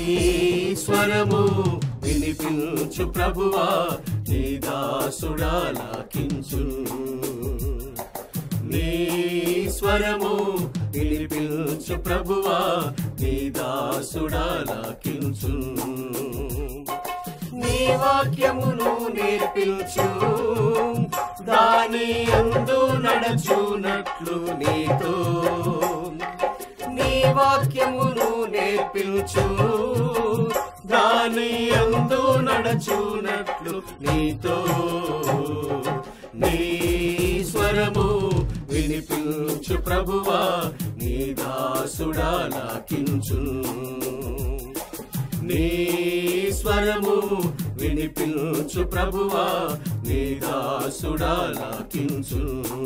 స్వరము వినిపించు ప్రభువా నీ దాసుడాలకించు నీ స్వరము వినిపించు ప్రభువా నీ దాసుడాలకించు నీ వాక్యమును నేర్పించు దాని అందు నడచునట్లు నీతో నీ వాక్యమును నేర్పించు దాని అందు నడచునట్లు నీతో నీ స్వరము వినిపించు ప్రభువా నీ దాసుడాలకించు నీ స్వరము వినిపించు ప్రభువా నీ దాసుడాలకించు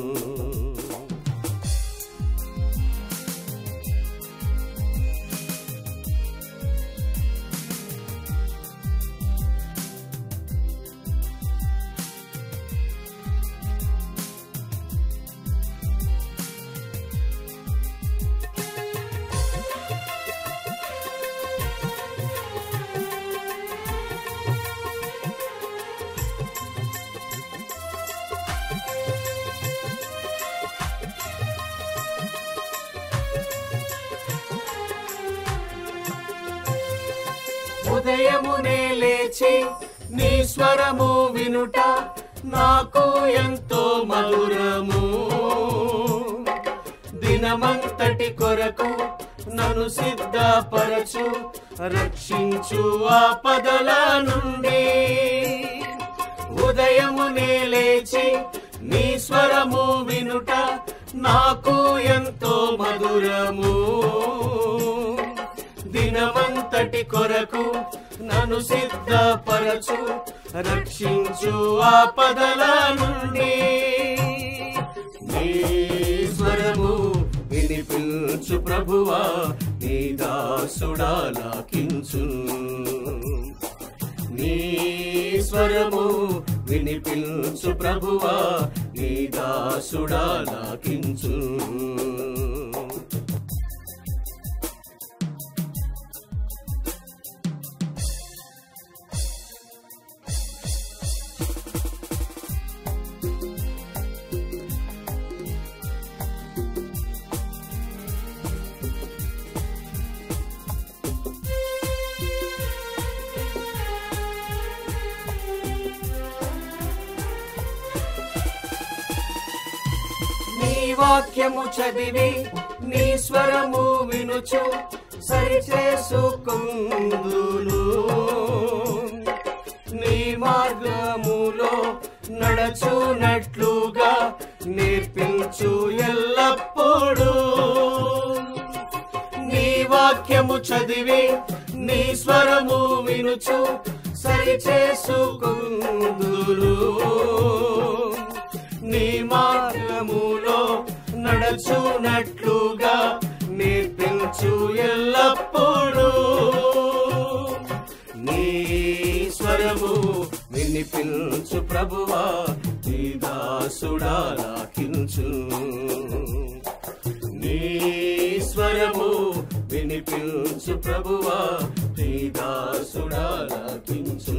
ఉదయమునే లేచి నీ స్వరము వినుట నాకు ఎంతో మధురము దినమంతటి కొరకు నన్ను సిద్ధపరచు రక్షించు ఆపదల నుండి ఉదయమునే లేచి నీ స్వరము వినుట నాకు ఎంతో మధురము దినమంతటి కొరకు నన్ను సిద్ధపరచు రక్షించు ఆపదల నుండి నీ స్వరము వినిపించు ప్రభువా నీ దాసుడాలకించు నీ స్వరము వినిపించు ప్రభువా నీ దాసుడాలకించు నీ వాక్యము చదివి నీ స్వరము వినుచు సరిచేసుకుందును నీ మార్గములో నడచునట్లుగా నేర్పించు ఎల్లప్పుడూ నీ వాక్యము చదివి నీ స్వరము వినుచు సరిచేసుకుందును నీ మార్గములో నడచునట్లుగా నేర్పించు ఎల్లప్పుడూ నీ స్వరము వినిపించు ప్రభువా నీ దాసుడాలకించు నీ స్వరము వినిపించు ప్రభువా నీ దాసుడాలకించు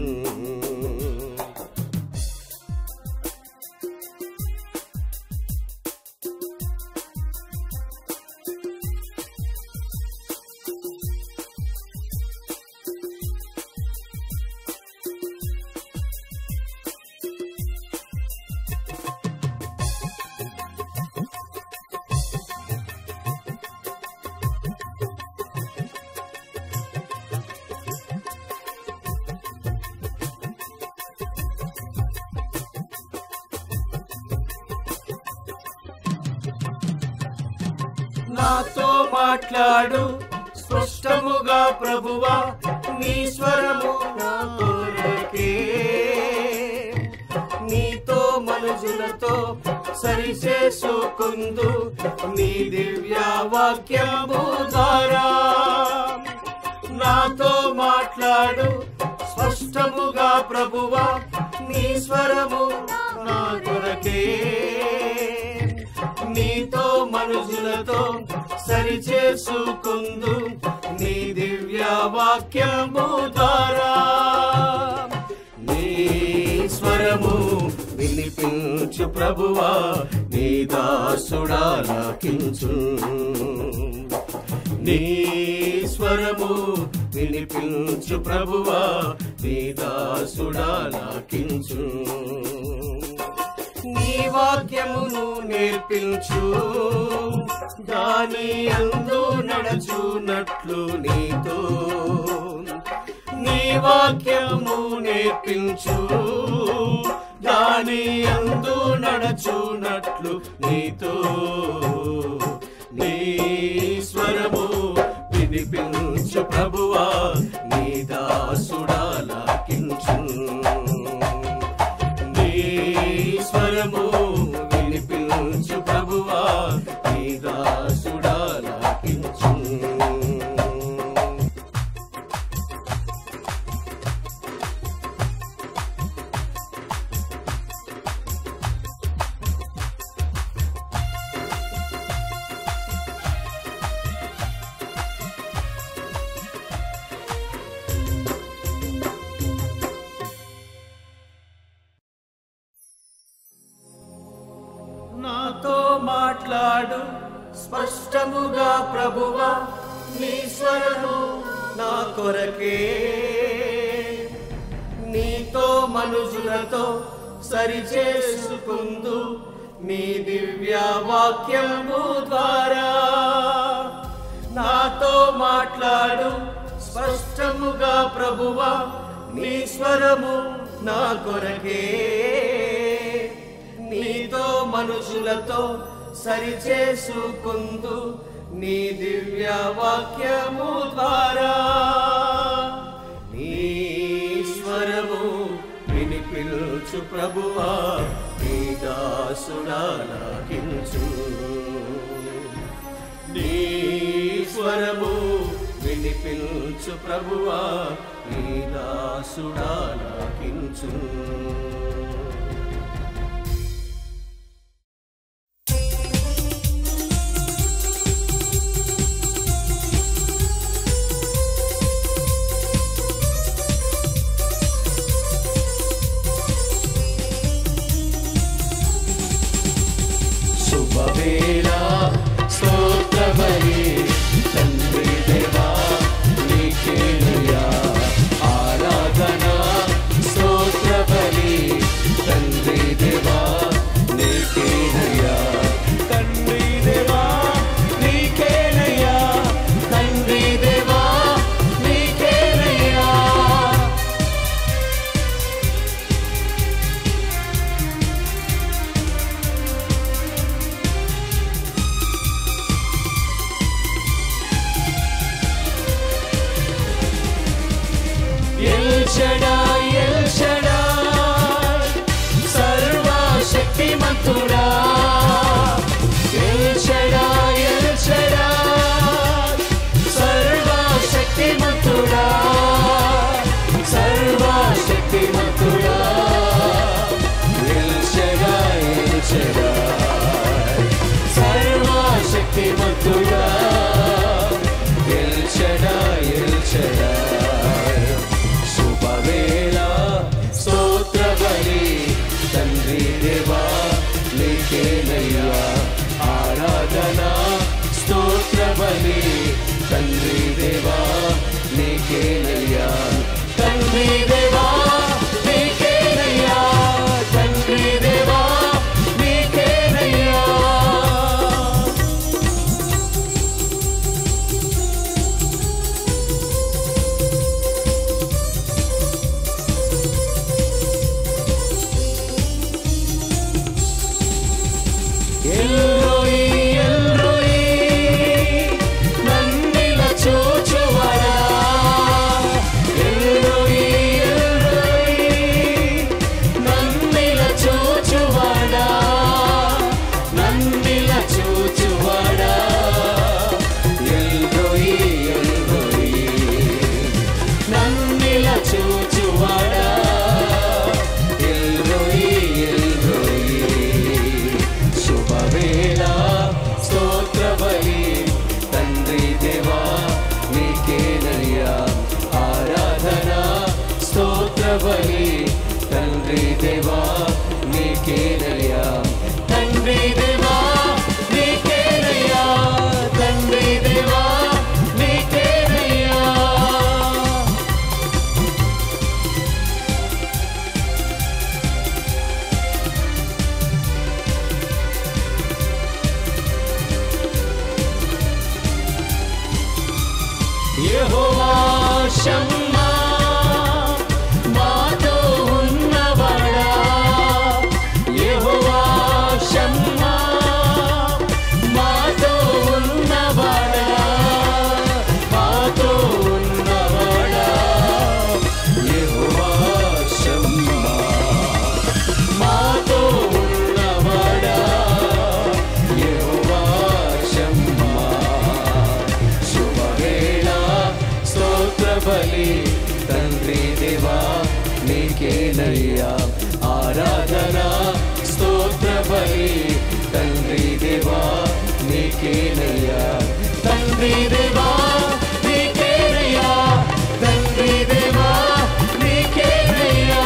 నాతో మాట్లాడు స్పష్టముగా ప్రభువా నీ స్వరము నా కొరకే నీతో మనుషులతో సరిచేసుకుందు నీ దివ్య వాక్యము ద్వారా నాతో మాట్లాడు స్పష్టముగా ప్రభువా నీ స్వరము నా కొరకే నీతో మనుషులతో సరిచేసుకుందు నీ దివ్య వాక్యము ద్వారా నీ స్వరము వినిపించు ప్రభువా నీ దాసుడాలకించు నీ స్వరము వినిపించు ప్రభువా నీ దాసుడాలకించు నీ వాక్యమును నేర్పించు దాని అందు నడచునట్లు నీతో నీ వాక్యము నేర్పించు దాని అందు నడచునట్లు నీతో నీ స్వరము వినిపించు ప్రభువా నీ దాసుడాలకించు నీ స్వరము వినిపించు ప్రభువా నీ దాసుడాలకించు నాతో మాట్లాడు స్పష్టముగా ప్రభువా నీ స్వరము నా కొరకే నీతో మనుషులతో సరిచేసుకుందు నీ దివ్య వాక్యము ద్వారా నాతో మాట్లాడు స్పష్టముగా ప్రభువా నీ స్వరము నా కొరకే నీతో మనుషులతో సరిచేసుకుందు నీ దివ్య వాక్యము ద్వారా నీ స్వరము వినిపించు ప్రభువా నీ దాసుడాలకించు నీ స్వరము వినిపించు ప్రభువా నీ దాసుడాలకించు శుభవేళ స్తోత్రబలి తండ్రి దేవా నీకేనుయా ఆరాధన స్తోత్రబలి తండ్రి దేవా నీకేనయ్యా తండ్రి దేవా నీకేనయ్యా తండ్రి దేవా నీకేనయ్యా యెహోవా షమ్మా మాతో ఉన్నవాడా యెహోవా షమ్మా మాతో ఉన్నవాడా మాతో ఉన్నవాడా యెహోవా షమ్మా మాతో ఉన్నవాడా యెహోవా షమ్మా శుభవేళ స్తోత్ర బలి తండ్రి దేవా నీకేనయ్యా ఆరాధన స్తోత్ర బలి తండ్రి దేవా నీకేనయ్యా తండ్రి దేవా నీకేనయ్యా తండ్రి దేవా నీకేనయ్యా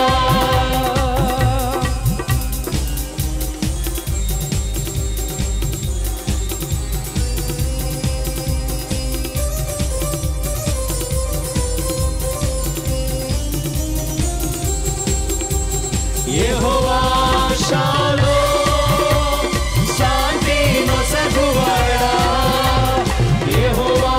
యెహోవా షాలోమ్ శాంతి నొసగువాడా యెహోవా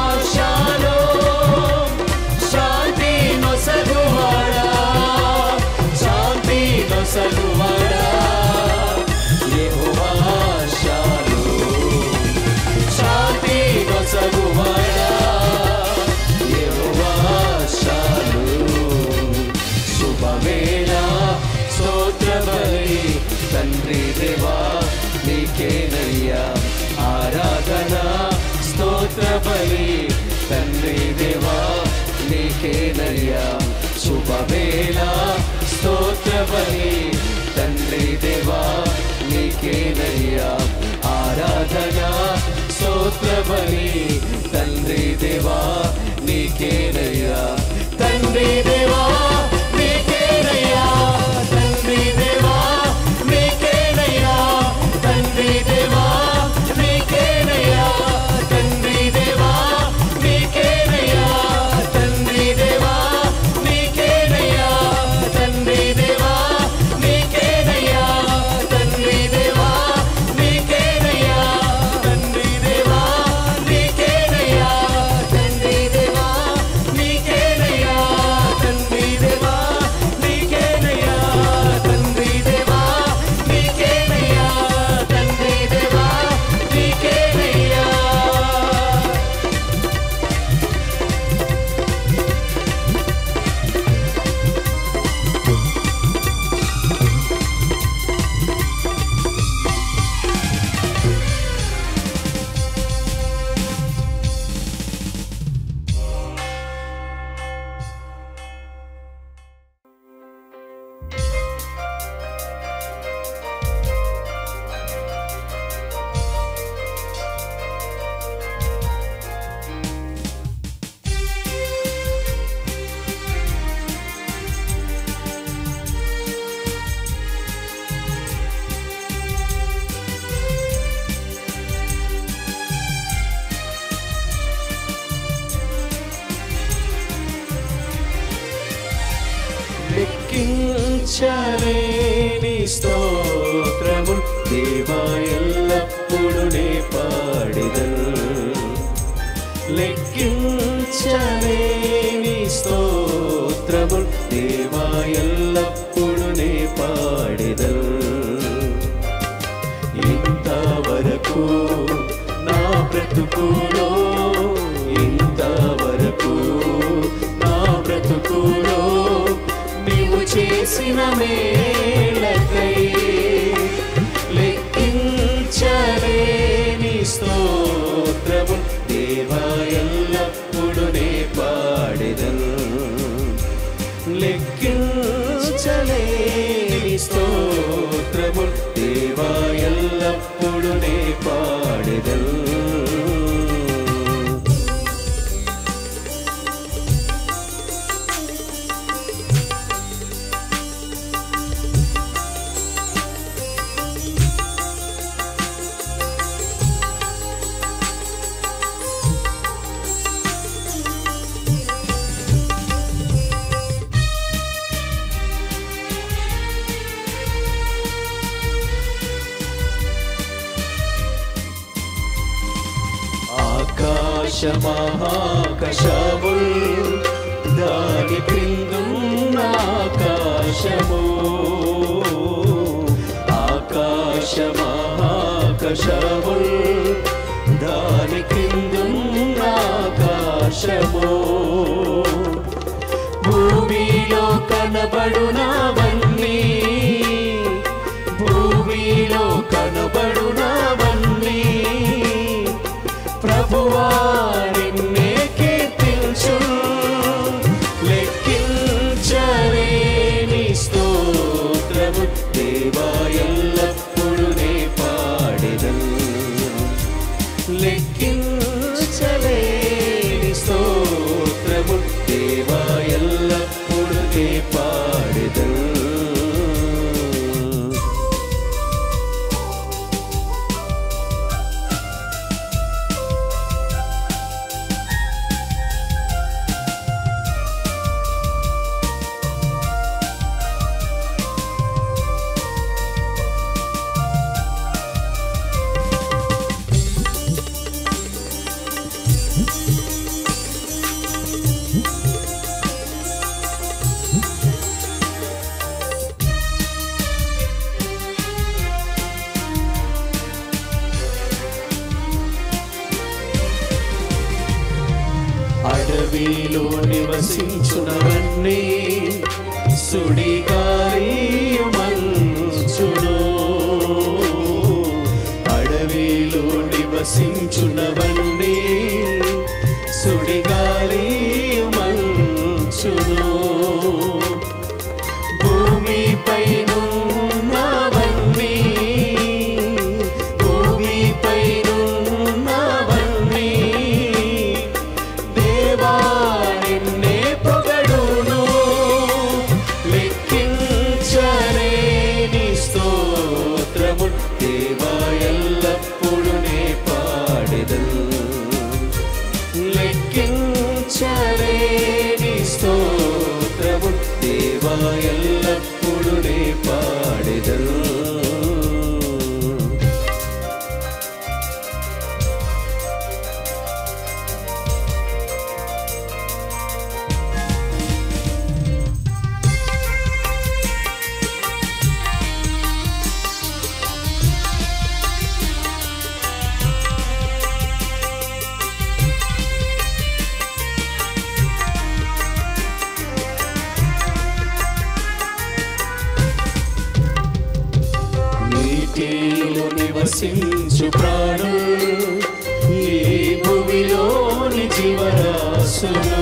షాలోమ్ శాంతి నొసగువాడా శాంతి నొసగువాడా యెహోవా షాలోమ్ శాంతి నొసగువాడా యెహోవా షాలోమ్ శుభవేళ స్తోత్ర బలి తండ్రి దేవా నీకేనయ్యా ఆరాధన స్తోత్ర బలి తండ్రి దేవా నీకేనయ్యా శుభవేళ స్తోత్ర బలి తండ్రి దేవా నీకేనయ్యా ఆరాధన స్తోత్ర బలి తండ్రి దేవా నీకేనయ్యా తండ్రి దేవా నీకేనయ్యా తండ్రి దేవా నీకేనయ్యా తండ్రి దేవా నీకేనయ్యా తండ్రి దేవా నీకేనయ్యా తండ్రి దేవా నీకేనయ్యా తండ్రి దేవా నీకేనయ్యా తండ్రి దేవా నీకేనయ్యా తండ్రి దేవా నీకేనయ్యా తండ్రి దేవా నీకేనయ్యా తండ్రి దేవా నీకేనయ్యా తండ్రి దేవా నీకేనయ్యా తండ్రి దేవా నీకేనయ్యా లెక్కించలేని స్తోత్రములు దేవా ఎల్లప్పుడు నే పాడిదను లెక్కించలేని స్తోత్రములు దేవా ఎల్లప్పుడు నే పాడిదను ఇంతవరకు నా బ్రతుకులో ఇంతవరకు నా బ్రతుకులో నీవు చేసిన మేలకై లెక్కించలేని స్తోత్రము దేవా ఎల్లప్పుడు నే పాడెదను లెక్కించలేని స్తోత్రము దేవా ఎల్లప్పుడు నే పాడెదను ఆకాశమహాకశముల్ దాని క్రిందున్న ఆకాశము ఆకాశమహాకశముల్ దాని క్రిందున్న ఆకాశము భూమిలో కనబడునవన్నీ భూమిలో కనబడునవన్నీ ప్రభువా నిన్నే కీర్తించు లెక్కించలేని స్తోత్రము దేవా ఎల్లప్పుడు నే పాడెదను లెక్కించలేని స్తోత్రము దేవా ఎల్లప్పుడు నే పాడెదను అడవిలో నివసించునవన్నీ సుడిగాలియుమంచును అడవిలో నివసించునవన్నీ సుడిగాలియుమంచును భూమిపైనున్నవన్నీ భూమిపైనున్నవన్నీ దేవా నిన్నే పొగడును లెక్కించలేని స్తోత్రము దేవా ఎల్లప్పుడు నే పాడెదను లెక్కించలేని స్తోత్రము దేవా ఎల్లప్పుడు నే పాడెదను నీటిలో నివసించు ప్రాణు ఈ భూమిలోని జీవరాశులు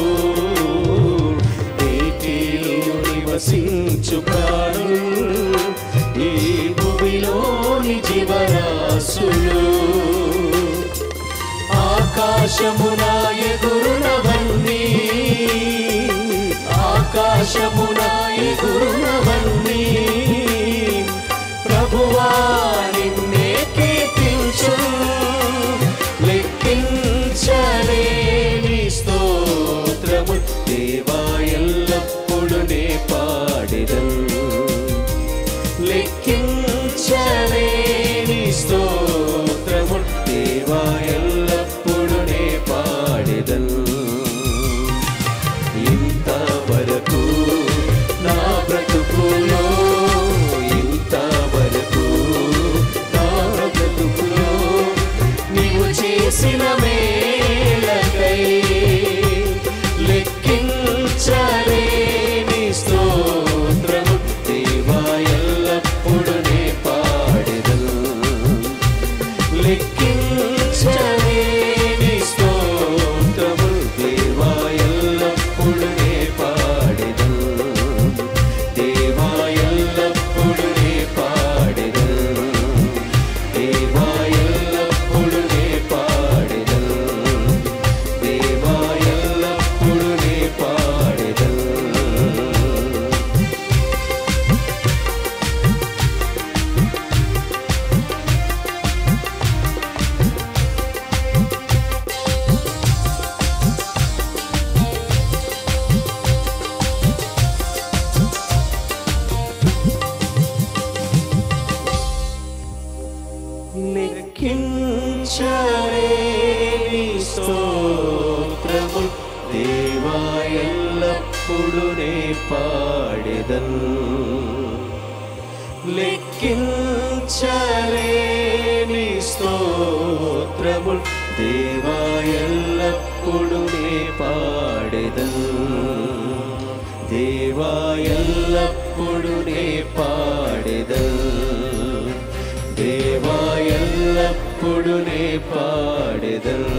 నీటిలో నివసించు ప్రాణు ఈ భూమిలోని జీవరాశులు ఆకాశమున ఎగురునవన్నీ ఆకాశమున ఎగురునవన్నీ ప్రభువా నిన్నే కీర్తించు లెక్కించలేని స్తోత్రము దేవా ఎల్లప్పుడు నే పాడెదను లెక్కించలేని స్తోత్రము దేవా ఎల్లప్పుడు నే పాడెదను ఇంతవరకు నా బ్రతుకులో ఇంతవరకు నా బ్రతుకులో నీవు చేసిన మేలకై లెక్కించలేని స్తోత్రము దేవా ఎల్లప్పుడు నే పాడెదన్ లెక్కించలేని స్తోత్రముల్ దేవా ఎల్లప్పుడు నే పాడెదన్ దేవా ఎల్లప్పుడు నే పాడెదన్ దేవా ఎల్లప్పుడు నే పాడెదన్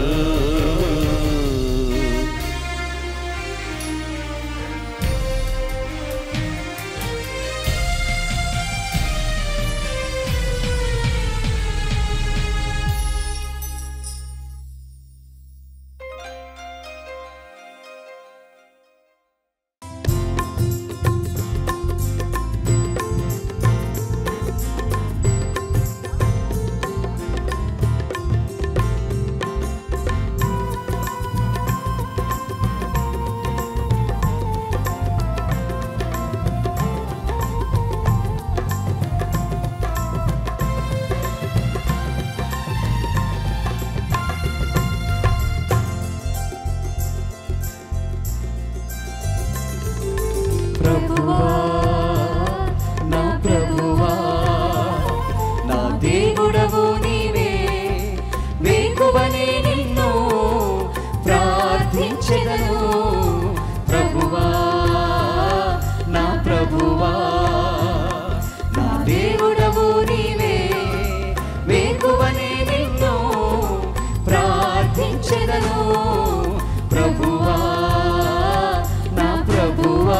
ప్రభువా నా ప్రభువా నా దేవుడవు నీవే వేకువనే నిన్ను ప్రార్థించెదను ప్రభువా నా ప్రభువా నా దేవుడవు నీవే వేకువనే నిన్ను ప్రార్థించెదను ప్రభువా నా ప్రభువా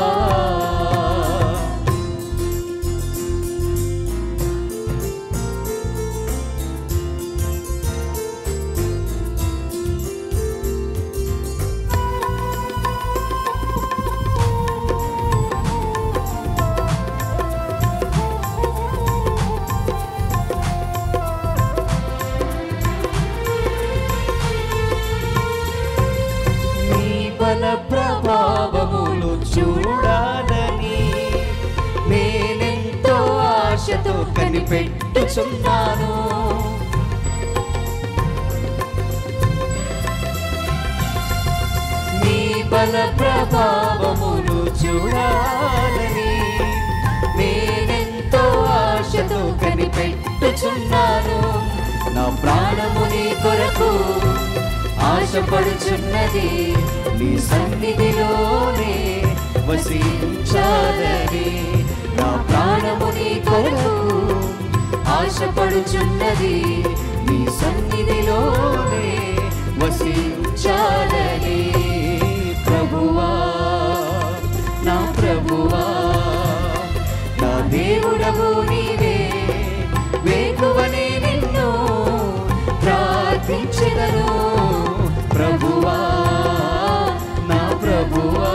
నీ బల ప్రభావములు చూడాలని నేనెంతో ఆశతో కనిపెట్టుచున్నాను నీ బల ప్రభావములు చూడాలని నేనెంతో ఆశతో కనిపెట్టుచున్నాను నా ప్రాణము నీ కొరకు ఆశపడుచున్నది నీ సన్నిధిలోనే వసించాలని నా ప్రాణము నీ కొరకు ఆశపడుచున్నది నీ సన్నిధిలోనే వసించాలని ప్రభువా నా ప్రభువా నా దేవుడవు నీవే వేకువనే నిన్ను ప్రార్థించెదను ప్రభువా నా ప్రభువా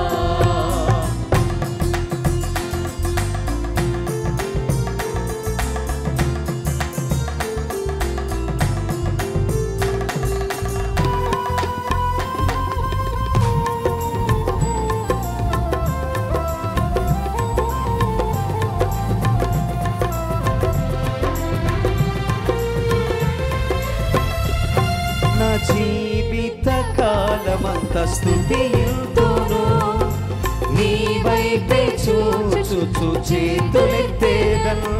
నా జీవిత కాలమంత స్థుతియుతును నీ వైపే చూచు చేతులెత్తేదను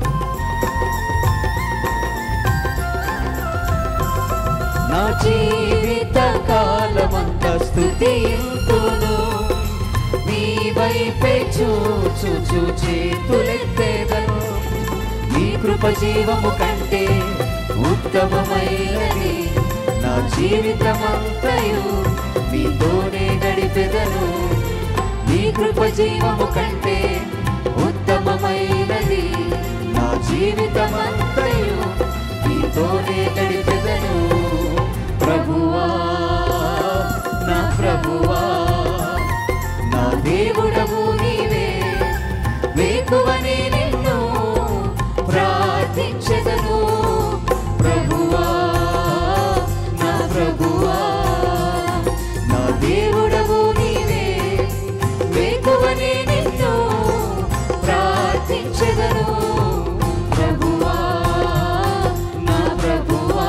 నా జీవిత కాలమంత స్థుతియుతును నీ వైపే చూచు చేతులెత్తేదను నీ కృప జీవము కంటే ఉత్తమమైనది నా జీవితమంతయు నీతోనే గడిపెదను నీ కృప జీవము కంటే ఉత్తమమైనది నా జీవితమంతయు నీతోనే గడిపెదను ప్రభువా నా ప్రభువా నా దేవుడవు నీవే వేకువనే నిన్ను ప్రార్థించెదను ప్రభువా నా ప్రభువా నా దేవుడవు నీవే వేకువనే నిన్ను ప్రార్థించెదను ప్రభువా నా ప్రభువా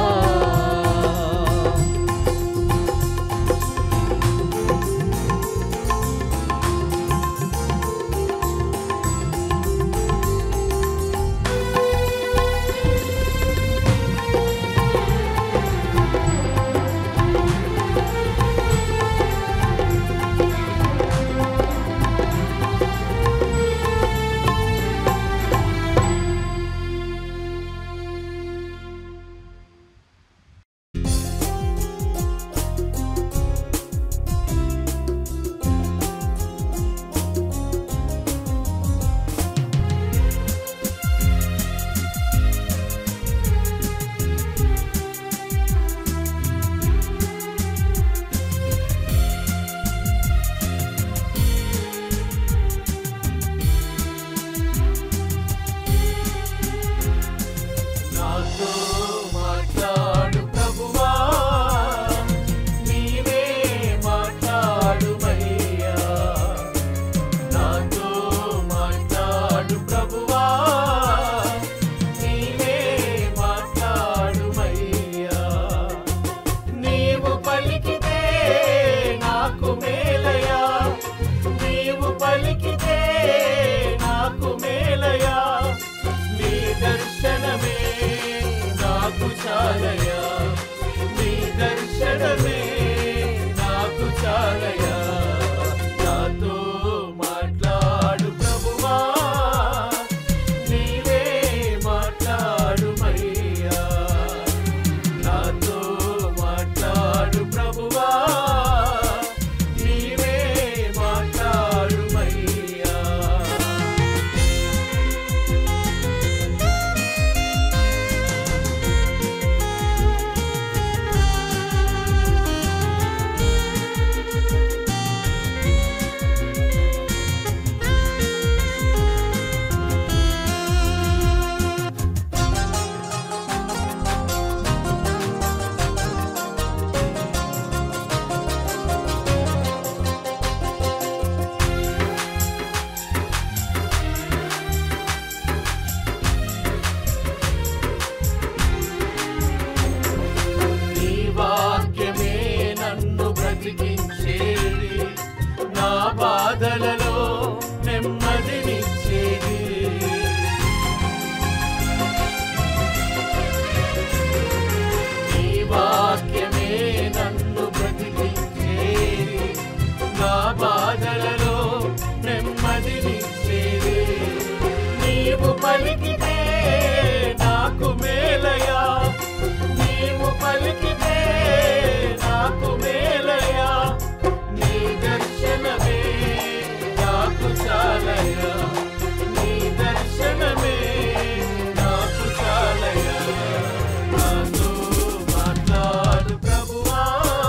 పలికితే నాకు మేలయా నీవు పలికితే నాకు మేలయా నీ దర్శనమే నాకు చాలయా నీ దర్శనమే నాకు చాలయా నాతో మాట్లాడు ప్రభువా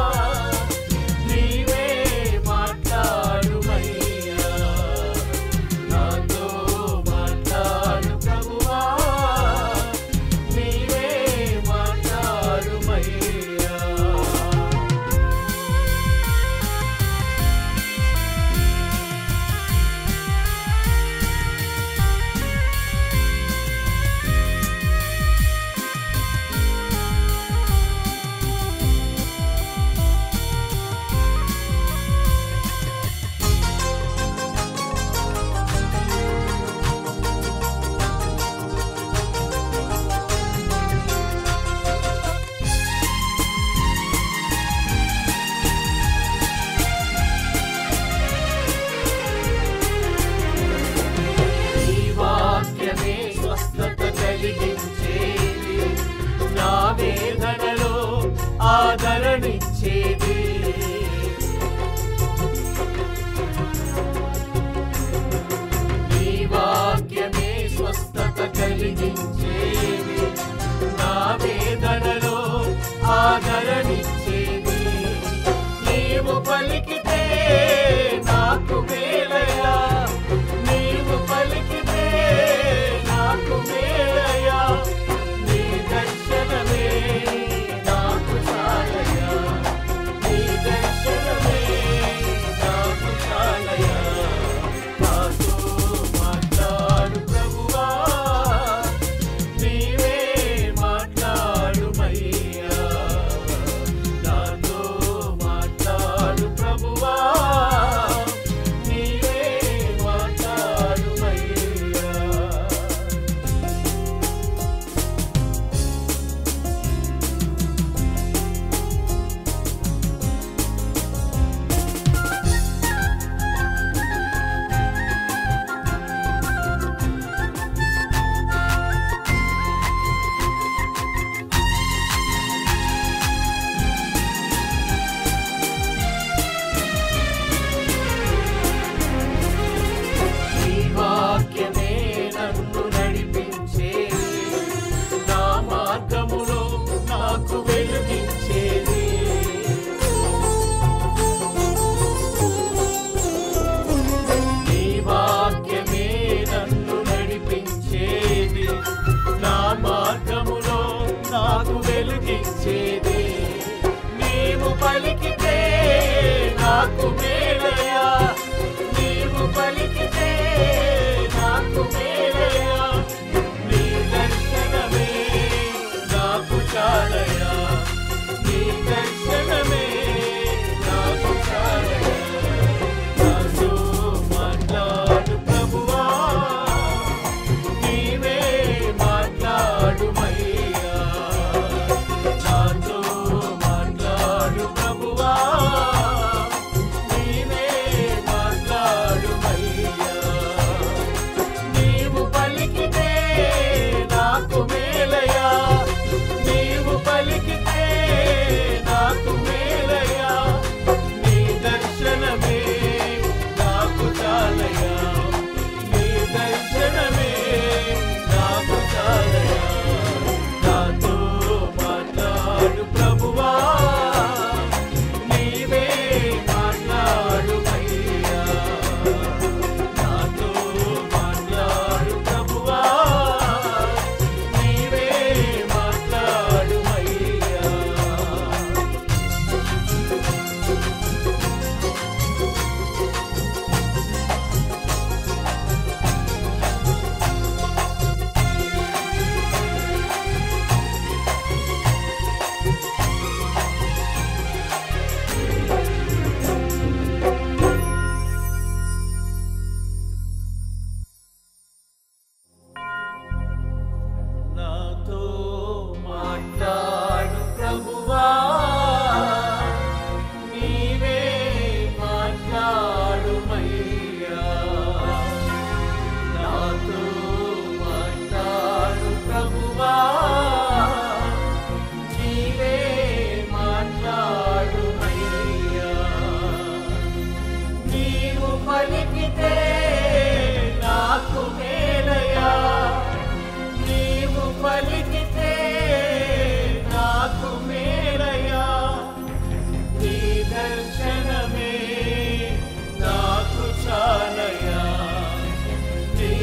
నీవే మాట్లాడుమయ్యా నాతో మాట్లాడు ప్రభువా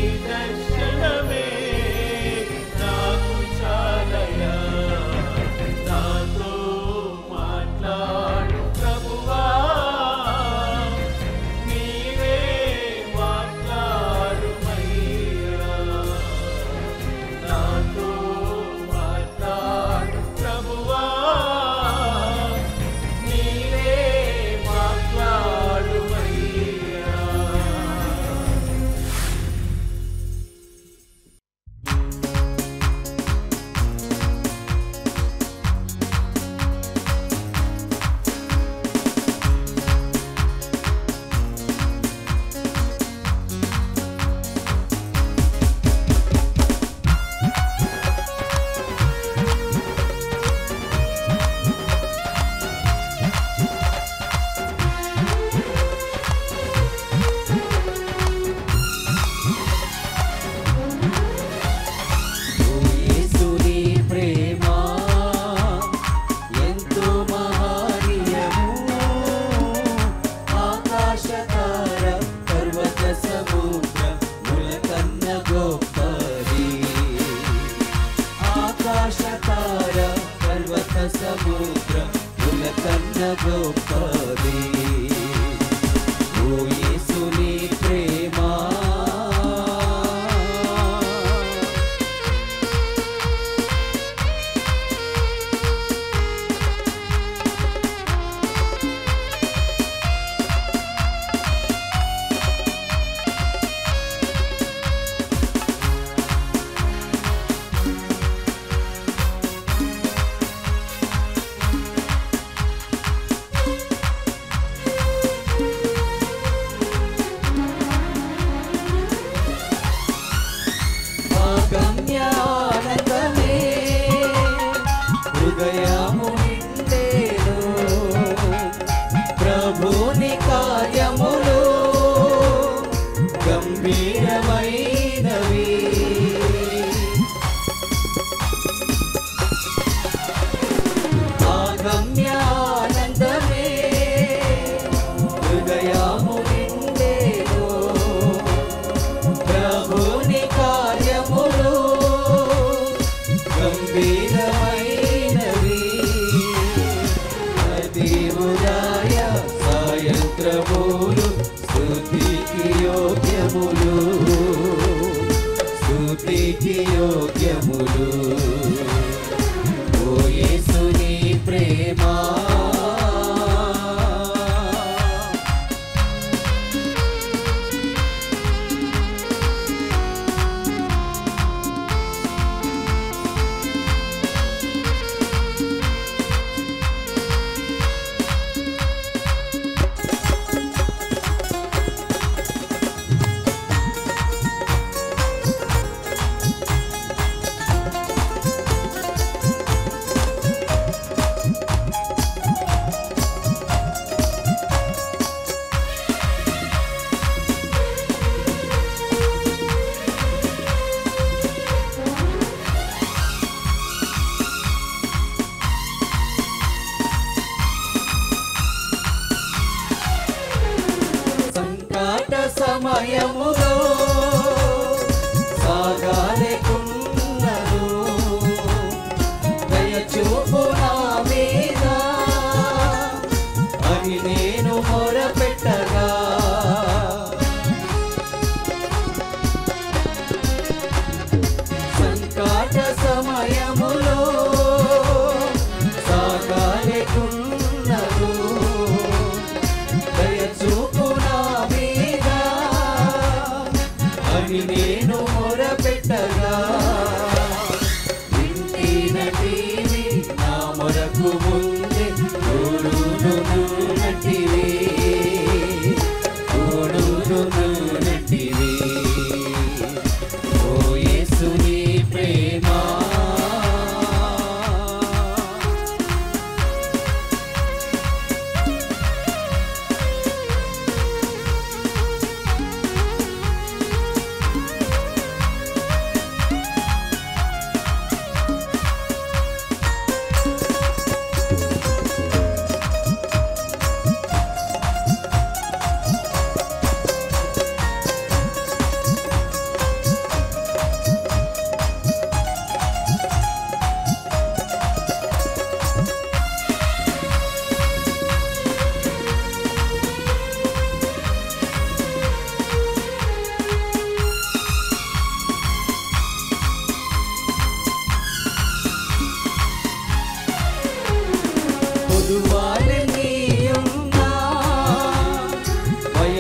దర్శనమే నాకు చాలయా నాతో మాట్లాడు ప్రభువా నీవే మాట్లాడుమయ్యా నాతో మాట్లాడు ప్రభువా నీవే మాట్లాడుమయ్యా యేసుని ప్రేమ ఎంతో మహనీయము ఆకాశ తార పర్వత సముద్ర ములకన్న గొప్పది ఆకాశ తార పర్వత సముద్ర ములకన్న గొప్పది ఓ యేసుని ప్రేమ గమ్యానందమే హృదయము నిండేను ప్రభుని కార్యములు గంభీరమైనవి ఆగమ్యానందమే హృదయము నిండేను ప్రభుని కార్యములు గంభీరమైనవి అతివుదాయ సాయంత్రములు స్తుతికి యోగ్యములు స్తుతికి యోగ్యములు ఓ యేసుని ప్రేమ సంకట సమయములో సాగాలేకున్నను దయచూపు నా మీద అని నేను మొరపెట్టగా సంకట సమయములో సాగాలేకున్నను దయచూపు నా మీద అని నేను మొరపెట్టగా వింటిన టీవీ నా మొరకు ముందే తోడును నటివే తోడును నటివే ఓ యేసుని ప్రేమ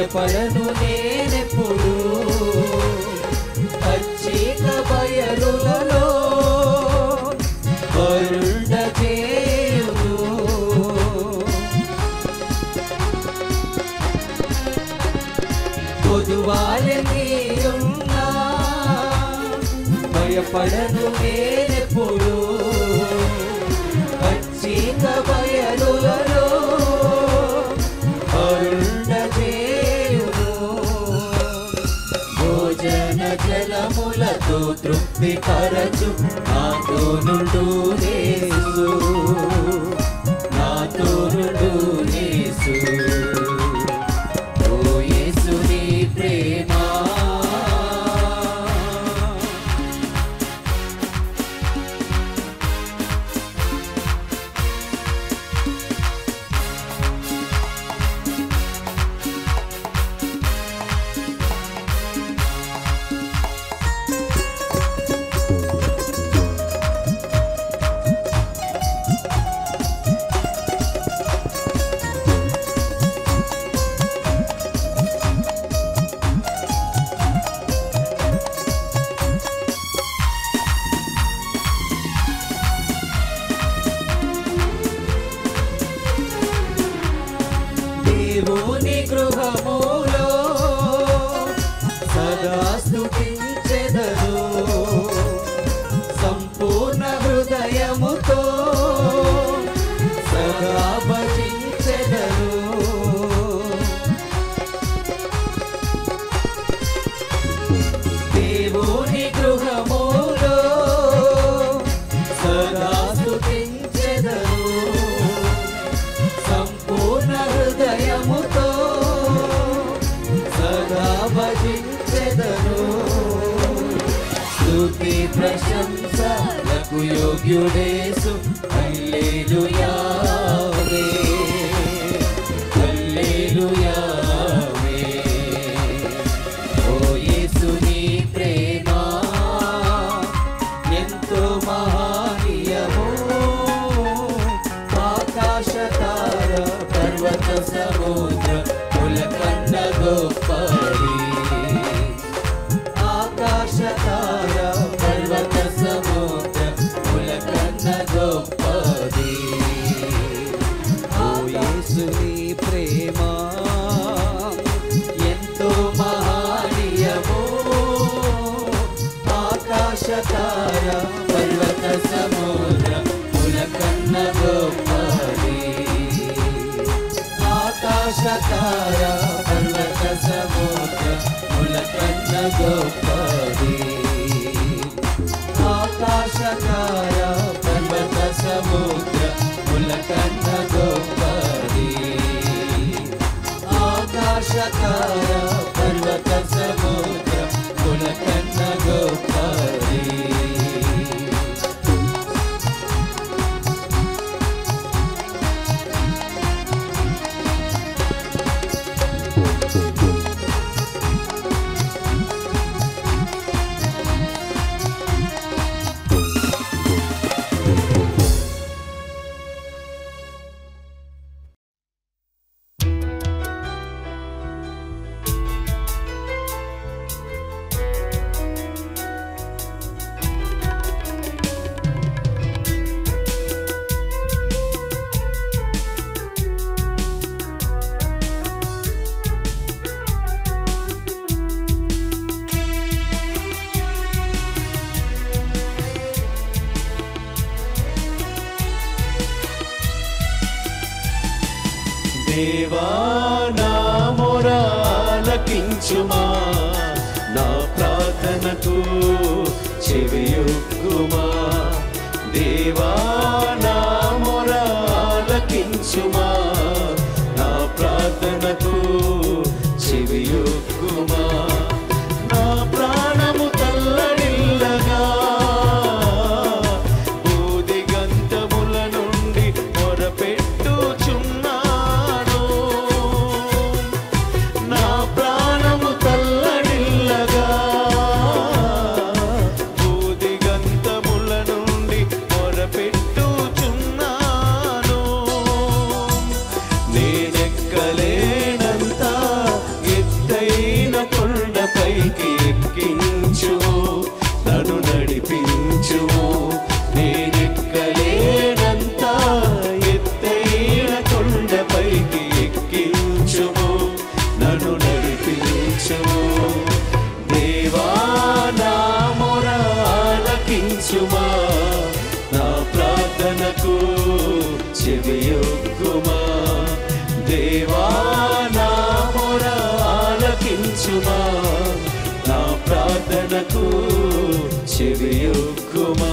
భయపడను నేనెప్పుడు పచ్చిక బయలులలో వరుండ చేయును పొదువాలెన్నీయున్నా భయపడను నేనెప్పుడు పచ్చిక బయలులలో అరుణ చేయును భోజన జలములతో తృప్తి పరచు నాతో నుండు నేసు నాతో నుండు నేసు ఓ యేసు నీ ప్రేమ దేవుని గృహములో సదా స్తుతించెదరు సంపూర్ణ హృదయముతో సదా భజించెదరు దేవుని గృహములో సదా స్తుతించెదరు సంపూర్ణ హృదయముతో సదా భజించెదను స్తుతి ప్రశంసలకు యోగ్యుడేసు హల్లెలూయావే హల్లెలూయావే ఓ యేసు నీ ప్రేమ ఎంతో మహనీయము ఆకాశ తార పర్వత సముద్ర పులకన్న గొప్పది ఆకాశ తార పర్వత సముద్ర పులకన్న గొప్పది ఓ యేసు నీ ప్రేమ ఎంతో మహనీయము ఆకాశ తార పర్వత సముద్ర పులకన్న గొప్పది ఆకాశ తార పర్వత సముద్ర పులకన్న గొప్పది ఆకాశ తార పర్వత సముద్ర పులకన్న గొప్పది ఆకాశ తార పర్వత సముద్ర పులకన్న గొప్పది దేవా నా మొరాలకించుమా నా ప్రార్థనకు చెవియొక్కుమా దేవా నా మొరాలకించుమా నా ప్రార్థనకు చెవియొక్కుమా నా ప్రాణము తల్లడిల్లగా భూదిగంతముల నుండి మొరపెట్టుచున్నాను నా ప్రాణము తల్లడిల్లగా భూదిగంతముల నుండి మొరపెట్టుచున్నాను ప్రార్థనకు చెవియొక్కుమా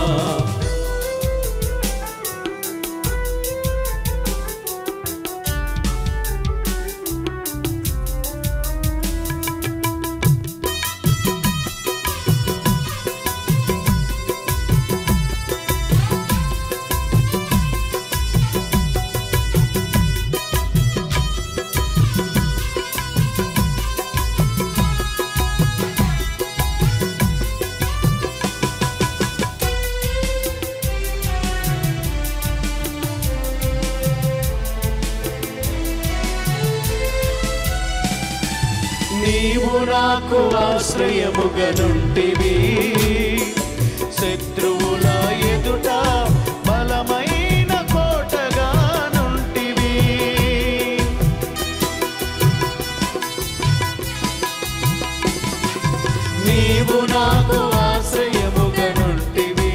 నీవు నాకు ఆశ్రయముగనుంటివి శత్రువుల ఎదుట బలమైన కోటగా నుంటివి నీవు నాకు ఆశ్రయముగనుంటివి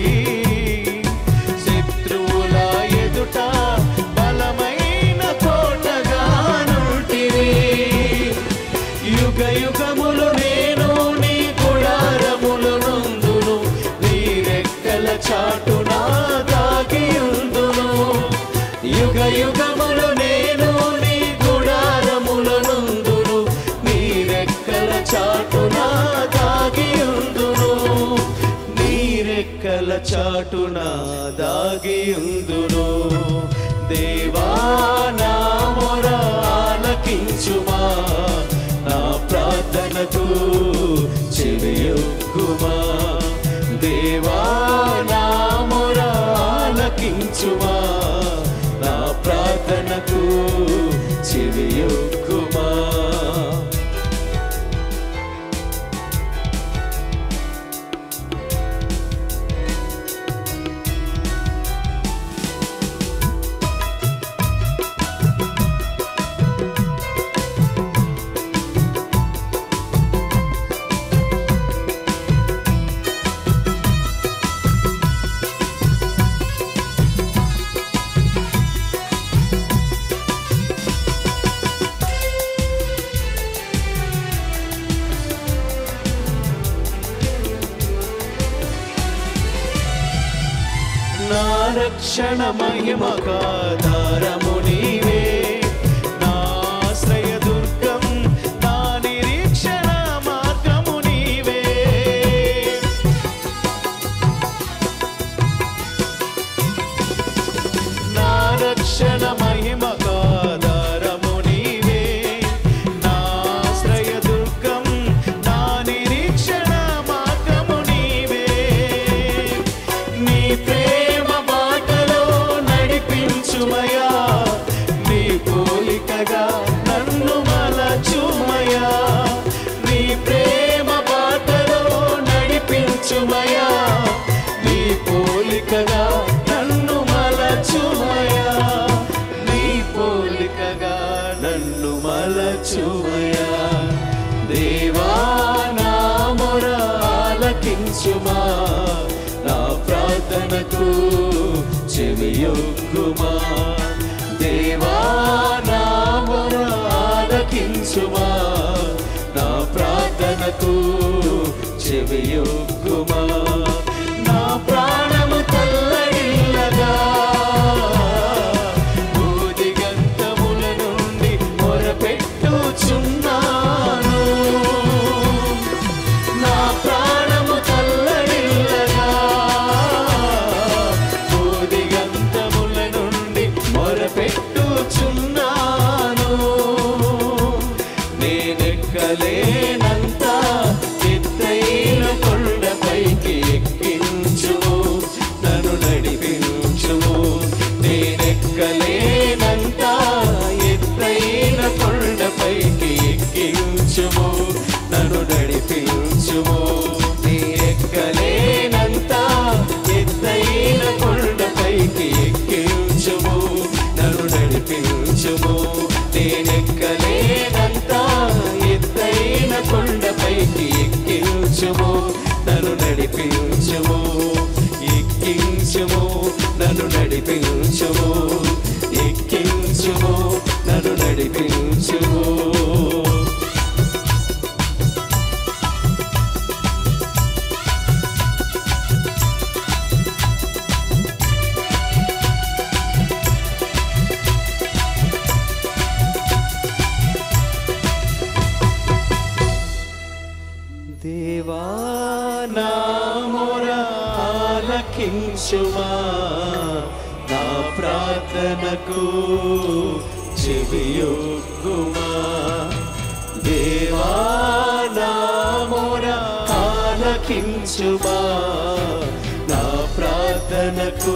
శత్రువుల ఎదుట బలమైన కోటగా నుంటివి యుగ యుగములు నేను నీ గుడారములు నందును నీ రెక్కల చాటున దాగియుందును యుగ యుగములు నేను నీ గుడారముల నందును నీ రెక్కల చాటున దాగియుందును నీ రెక్కల చాటున దాగియుందును దేవా నా మొర ఆలకించుమా నా ప్రార్థనకు చెవియొక్కుమా దేవా నా మొర ఆలకించుమా నా ప్రార్థనకు చెవియొక్కుమా నా రక్షణ మహిమకాధారము నీవే నా ఆశ్రయ దుర్గం నా నిరీక్షణ మార్గము నీవే నా రక్షణ మహిమకాధారము నీవే నా ఆశ్రయ దుర్గం నా నిరీక్షణ మార్గము నీవే నీ ప్రేమ బాటలో నడిపించుమయా నీ పోలికగా నన్ను మలచుమయా నీ ప్రేమ బాటలో నడిపించుమయా నీ పోలికగా నన్ను మలచుమయా నీ పోలికగా నన్ను మలచుమయా దేవా నా మొర ఆలకించుమా నా ప్రార్థనకు చెవియొక్కుమా దేవా నా మొర ఆలకించుమా నా ప్రార్థనకు చెవియొక్కుమా నా ప్రాణము తల్లడిల్లగా భూదిగంతముల నుండి మొరపెట్టుచున్నాను నా ప్రాణము తల్లడిల్లగా భూదిగంతముల నుండి మొరపెట్టుచున్నాను నేనెక్కలేనంత ఎత్తైన కొండపైకి ఎక్కించుము నన్ను నడిపించుము నేనెక్కలేనంత ఎత్తైన కొండపైకి ఎక్కించుము నన్ను నడిపించుము నేనెక్కలేనంత ఎత్తైన కొండపైకి ఎక్కించుము నన్ను నడిపించుము నేనెక్కలేనంత ఎత్తైన కొండపైకి ఎక్కించుము నన్ను నడిపించుము ఎక్కించుము నన్ను నడిపించుము ఎక్కించుము నన్ను నడిపించుము నా మొర ఆలకించుమా నా ప్రార్థనకు చెవియొగ్గుమా దేవా నా మొర ఆలకించుమా నా ప్రార్థనకు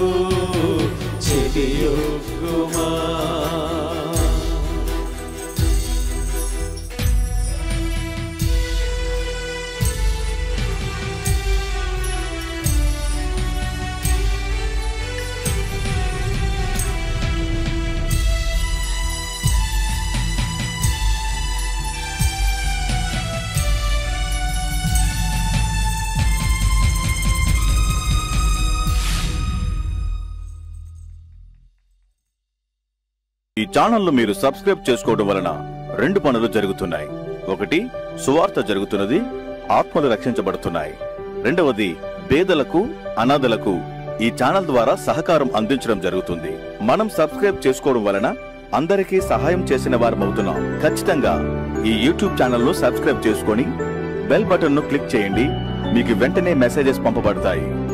చెవియొగ్గుమా ఈ ఛానల్ను మీరు సబ్స్క్రైబ్ చేసుకోవడం వలన రెండు పనులు జరుగుతున్నాయి ఒకటి సువార్త జరుగుతున్నది ఆత్మలు రక్షించబడుతున్నాయి రెండవది పేదలకు అనాథలకు ఈ ఛానల్ ద్వారా సహకారం అందించడం జరుగుతుంది మనం సబ్స్క్రైబ్ చేసుకోవడం వలన అందరికీ సహాయం చేసిన వారమవుతున్నాం ఖచ్చితంగా ఈ యూట్యూబ్ ఛానల్ను సబ్స్క్రైబ్ చేసుకొని బెల్ బటన్ను క్లిక్ చేయండి మీకు వెంటనే మెసేజెస్ పంపబడతాయి